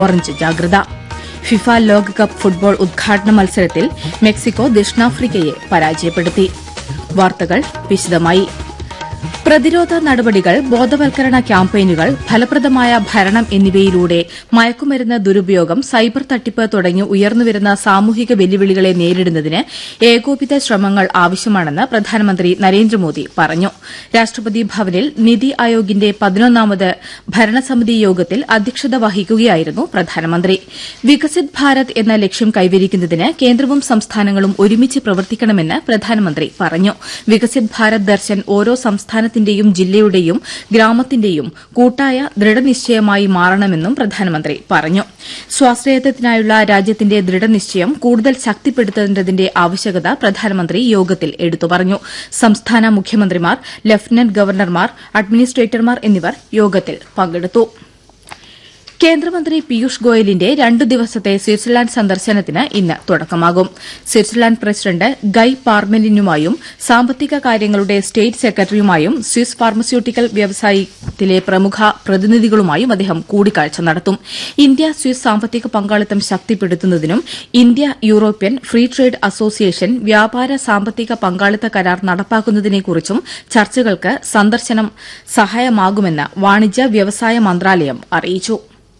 orange ജാഗ്രത FIFA ലോകകപ്പ് football ഉദ്ഘാടന മത്സരത്തിൽ മെക്സിക്കോ ദക്ഷിണാഫ്രിക്കയെ പരാജയപ്പെടുത്തി വാർത്തകൾ വിശദമായി പ്രതിരോധ നടപടികൾ ബോധവൽക്കരണ ക്യാമ്പയിനുകൾ ഫലപ്രദമായ ഭരണം എന്നിവയിലൂടെ മയക്കുമരുന്ന് ദുരുപയോഗം സൈബർ തട്ടിപ്പ് തുടങ്ങി ഉയർന്നുവരുന്ന സാമൂഹിക വെല്ലുവിളികളെ നേരിടുന്നതിന് ഏകോപിത ശ്രമങ്ങൾ ആവശ്യമാണെന്ന് പ്രധാനമന്ത്രി നരേന്ദ്രമോദി പറഞ്ഞു രാഷ്ട്രപതി ഭവനിൽ നിതി ആയോഗിന്റെ പതിനൊന്നാമത് ഭരണസമിതി യോഗത്തിൽ അധ്യക്ഷത വഹിക്കുകയായിരുന്നു പ്രധാനമന്ത്രി വികസിത് ഭാരത് എന്ന ലക്ഷ്യം കൈവരിക്കുന്നതിന് കേന്ദ്രവും സംസ്ഥാനങ്ങളും ഒരുമിച്ച് പ്രവർത്തിക്കണമെന്ന് പ്രധാനമന്ത്രി പറഞ്ഞു വികസിത് ഭാരത് ദർശൻ ഓരോ സംസ്ഥാനത്തിന്റെയും ജില്ലയുടെയും ഗ്രാമത്തിന്റെയും കൂട്ടായ ദൃഢനിശ്ചയമായി മാറണമെന്നും പ്രധാനമന്ത്രി പറഞ്ഞു സ്വാശ്രയത്വത്തിനായുള്ള രാജ്യത്തിന്റെ ദൃഢനിശ്ചയം കൂടുതൽ ശക്തിപ്പെടുത്തേണ്ടതിന്റെ ആവശ്യകത പ്രധാനമന്ത്രി യോഗത്തിൽ എടുത്തു പറഞ്ഞു സംസ്ഥാന മുഖ്യമന്ത്രിമാർ ലഫ്റ്റനന്റ് ഗവർണർമാർ അഡ്മിനിസ്ട്രേറ്റർമാർ എന്നിവർ യോഗത്തിൽ പങ്കെടുത്തു കേന്ദ്രമന്ത്രി പീയൂഷ് ഗോയലിന്റെ രണ്ടു ദിവസത്തെ സ്വിറ്റ്സർലാൻഡ് സന്ദർശനത്തിന് ഇന്ന് തുടക്കമാകും സ്വിറ്റ്സർലാൻഡ് പ്രസിഡന്റ് ഗൈ പാർമെലിനുമായും സാമ്പത്തിക കാര്യങ്ങളുടെ സ്റ്റേറ്റ് സെക്രട്ടറിയുമായും സ്വിസ് ഫാർമസ്യൂട്ടിക്കൽ വ്യവസായത്തിലെ പ്രമുഖ പ്രതിനിധികളുമായും അദ്ദേഹം കൂടിക്കാഴ്ച നടത്തും ഇന്ത്യ സ്വിസ് സാമ്പത്തിക പങ്കാളിത്തം ശക്തിപ്പെടുത്തുന്നതിനും India European free trade association വ്യാപാര സാമ്പത്തിക പങ്കാളിത്ത കരാർ നടപ്പാക്കുന്നതിനെക്കുറിച്ചും ചർച്ചകൾക്ക് സന്ദർശനം സഹായമാകുമെന്ന് വാണിജ്യ വ്യവസായ മന്ത്രാലയം അറിയിച്ചു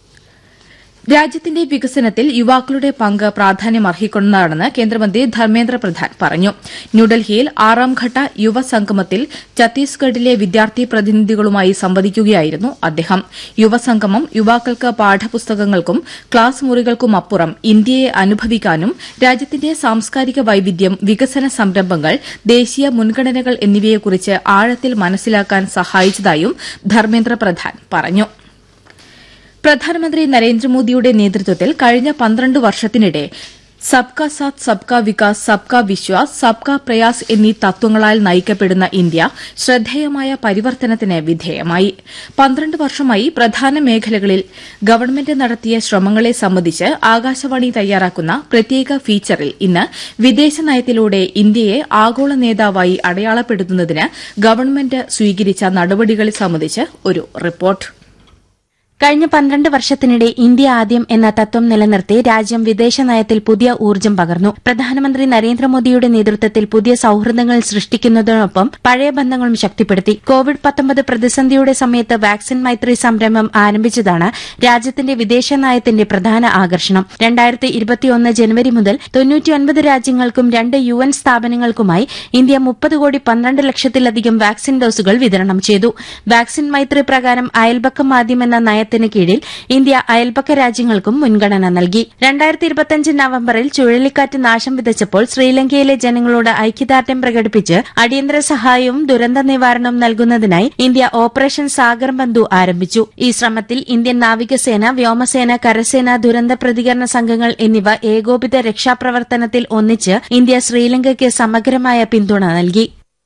രാജ്യത്തിന്റെ വികസനത്തിൽ യുവാക്കളുടെ പങ്ക് പ്രാധാന്യമർഹിക്കുന്നതാണെന്ന് കേന്ദ്രമന്ത്രി ധർമ്മേന്ദ്ര പ്രധാൻ പറഞ്ഞു ന്യൂഡൽഹിയിൽ ആറാംഘട്ട യുവസംഗമത്തിൽ ഛത്തീസ്ഗഡിലെ വിദ്യാർത്ഥി പ്രതിനിധികളുമായി സംവദിക്കുകയായിരുന്നു അദ്ദേഹം യുവസംഗമം യുവാക്കൾക്ക് പാഠപുസ്തകങ്ങൾക്കും ക്ലാസ് മുറികൾക്കുമപ്പുറം ഇന്ത്യയെ അനുഭവിക്കാനും രാജ്യത്തിന്റെ സാംസ്കാരിക വൈവിധ്യം വികസന സംരംഭങ്ങൾ ദേശീയ മുൻഗണനകൾ എന്നിവയെക്കുറിച്ച് ആഴത്തിൽ മനസ്സിലാക്കാൻ സഹായിച്ചതായും ധർമ്മേന്ദ്ര പ്രധാൻ പറഞ്ഞു പ്രധാനമന്ത്രി നരേന്ദ്രമോദിയുടെ നേതൃത്വത്തിൽ കഴിഞ്ഞ പന്ത്രണ്ട് വർഷത്തിനിടെ സബ്കാ സാത്ത് സബ്കാ വികാസ് സബ്കാ വിശ്വാസ് സബ്കാ പ്രയാസ് എന്നീ തത്വങ്ങളാൽ നയിക്കപ്പെടുന്ന ഇന്ത്യ ശ്രദ്ധേയമായ പരിവർത്തനത്തിന് വിധേയമായി പന്ത്രണ്ട് വർഷമായി പ്രധാന മേഖലകളിൽ ഗവൺമെന്റ് നടത്തിയ ശ്രമങ്ങളെ സംബന്ധിച്ച് ആകാശവാണി തയ്യാറാക്കുന്ന പ്രത്യേക ഫീച്ചറിൽ ഇന്ന് വിദേശ നയത്തിലൂടെ ഇന്ത്യയെ ആഗോള നേതാവായി അടയാളപ്പെടുത്തുന്നതിന് ഗവൺമെന്റ് സ്വീകരിച്ച നടപടികളെ സംബന്ധിച്ച് ഒരു റിപ്പോർട്ട് കഴിഞ്ഞ പന്ത്രണ്ട് വർഷത്തിനിടെ ഇന്ത്യ ആദ്യം എന്ന തത്വം നിലനിർത്തി രാജ്യം വിദേശ നയത്തിൽ പുതിയ ഊർജ്ജം പകർന്നു പ്രധാനമന്ത്രി നരേന്ദ്രമോദിയുടെ നേതൃത്വത്തിൽ പുതിയ സൌഹൃദങ്ങൾ സൃഷ്ടിക്കുന്നതിനൊപ്പം പഴയ ബന്ധങ്ങളും ശക്തിപ്പെടുത്തി കോവിഡ് പത്തൊമ്പത് പ്രതിസന്ധിയുടെ സമയത്ത് വാക്സിൻ മൈത്രി സംരംഭം ആരംഭിച്ചതാണ് രാജ്യത്തിന്റെ വിദേശ നയത്തിന്റെ പ്രധാന ആകർഷണം രണ്ടായിരത്തി ഇരുപത്തിയൊന്ന് ജനുവരി മുതൽ തൊണ്ണൂറ്റിയൊൻപത് രാജ്യങ്ങൾക്കും രണ്ട് യു എൻ സ്ഥാപനങ്ങൾക്കുമായി ഇന്ത്യ മുപ്പത് കോടി പന്ത്രണ്ട് ലക്ഷത്തിലധികം വാക്സിൻ ഡോസുകൾ വിതരണം ചെയ്തു വാക്സിൻ മൈത്രി പ്രകാരം അയൽപക്കം ആദ്യം എന്ന നയത്തിന് കീഴിൽ ഇന്ത്യ അയൽപക്ക രാജ്യങ്ങൾക്കും മുൻഗണന നൽകി രണ്ടായിരത്തി ഇരുപത്തിയഞ്ച് നവംബറിൽ ചുഴലിക്കാറ്റ് നാശം വിതച്ചപ്പോൾ ശ്രീലങ്കയിലെ ജനങ്ങളോട് ഐക്യദാർഢ്യം പ്രകടിപ്പിച്ച് അടിയന്തര സഹായവും ദുരന്ത നിവാരണവും നൽകുന്നതിനായി ഇന്ത്യ ഓപ്പറേഷൻ സാഗർ ബന്ധു ആരംഭിച്ചു ഈ ശ്രമത്തിൽ ഇന്ത്യൻ നാവികസേന വ്യോമസേന കരസേന ദുരന്ത പ്രതികരണ സംഘങ്ങൾ എന്നിവ ഏകോപിത രക്ഷാപ്രവർത്തനത്തിൽ ഒന്നിച്ച് ഇന്ത്യ ശ്രീലങ്കയ്ക്ക് സമഗ്രമായ പിന്തുണ നൽകി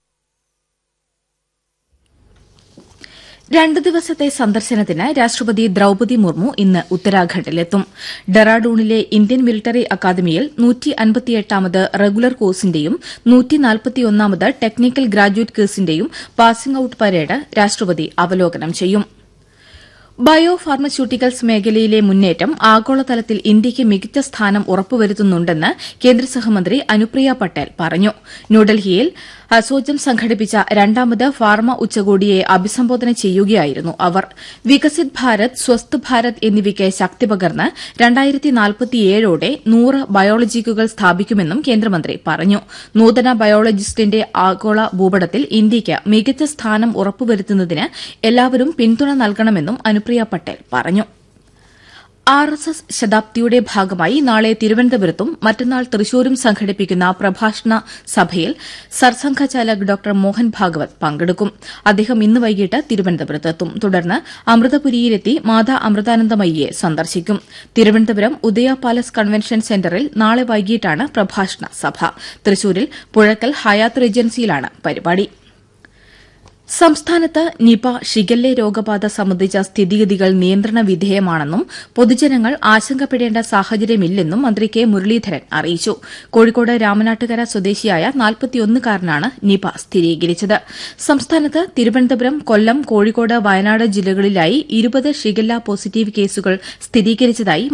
രണ്ട് ദിവസത്തെ സന്ദർശനത്തിന് രാഷ്ട്രപതി ദ്രൌപതി മുർമു ഇന്ന് ഉത്തരാഖണ്ഡിലെത്തും ഡെറാഡൂണിലെ ഇന്ത്യൻ മിലിറ്ററി അക്കാദമിയിൽ നൂറ്റിയൻപത്തിയെട്ടാമത് റെഗുലർ കോഴ്സിന്റെയും നൂറ്റിനാൽപ്പത്തിയൊന്നാമത് ടെക്നിക്കൽ ഗ്രാജുവേറ്റ് കോഴ്സിന്റെയും പാസിംഗ് ഔട്ട് പരേഡ് രാഷ്ട്രപതി അവലോകനം ചെയ്യും ബയോ ഫാർമസ്യൂട്ടിക്കൽസ് മേഖലയിലെ മുന്നേറ്റം ആഗോളതലത്തിൽ ഇന്ത്യയ്ക്ക് മികച്ച സ്ഥാനം ഉറപ്പുവരുത്തുന്നുണ്ടെന്ന് കേന്ദ്ര സഹമന്ത്രി അനുപ്രിയ പട്ടേൽ പറഞ്ഞു ന്യൂഡൽഹിയിൽ അസോജം സംഘടിപ്പിച്ച രണ്ടാമത് ഫാർമ ഉച്ചകോടിയെ അഭിസംബോധന ചെയ്യുകയായിരുന്നു അവർ വികസിത് ഭാരത് സ്വസ്ഥ് ഭാരത് എന്നിവയ്ക്ക് ശക്തി പകർന്ന് രണ്ടായിരത്തി നാൽപ്പത്തിയേഴോടെ നൂറ് ബയോളജിക്കുകൾ സ്ഥാപിക്കുമെന്നും കേന്ദ്രമന്ത്രി പറഞ്ഞു നൂതന ബയോളജിസ്റ്റിന്റെ ആഗോള ഭൂപടത്തിൽ ഇന്ത്യയ്ക്ക് മികച്ച സ്ഥാനം ഉറപ്പുവരുത്തുന്നതിന് എല്ലാവരും പിന്തുണ നൽകണമെന്നും അനുപ്രിയ പട്ടേൽ പറഞ്ഞു ആർ എസ് എസ് ശതാബ്ദിയുടെ ഭാഗമായി നാളെ തിരുവനന്തപുരത്തും മറ്റന്നാൾ തൃശൂരും സംഘടിപ്പിക്കുന്ന പ്രഭാഷണ സഭയിൽ സർസംഘചാലക് ഡോക്ടർ മോഹൻ ഭാഗവത് പങ്കെടുക്കും അദ്ദേഹം ഇന്ന് വൈകിട്ട് തിരുവനന്തപുരത്തെത്തും തുടർന്ന് അമൃതപുരിയിലെത്തി മാതാ അമൃതാനന്ദമയിയെ സന്ദർശിക്കും തിരുവനന്തപുരം ഉദയ പാലസ് കൺവെൻഷൻ സെന്ററിൽ നാളെ വൈകിട്ടാണ് പ്രഭാഷണ സഭ തൃശൂരിൽ പുഴക്കൽ ഹയാത്ത് റേജൻസിയിലാണ് പരിപാടി സംസ്ഥാനത്ത് നിപ ഷിഗല്ലെ രോഗബാധ സംബന്ധിച്ച സ്ഥിതിഗതികൾ നിയന്ത്രണ വിധേയമാണെന്നും പൊതുജനങ്ങൾ ആശങ്കപ്പെടേണ്ട സാഹചര്യമില്ലെന്നും മന്ത്രി കെ മുരളീധരൻ അറിയിച്ചു കോഴിക്കോട് രാമനാട്ടുകര സ്വദേശിയായ നാൽപ്പത്തിയൊന്നുകാരനാണ് നിപ സ്ഥിരീകരിച്ചത് സംസ്ഥാനത്ത് തിരുവനന്തപുരം കൊല്ലം കോഴിക്കോട് വയനാട് ജില്ലകളിലായി ഇരുപത് ഷിഗല്ല പോസിറ്റീവ് കേസുകൾ സ്ഥിരീകരിച്ചതായി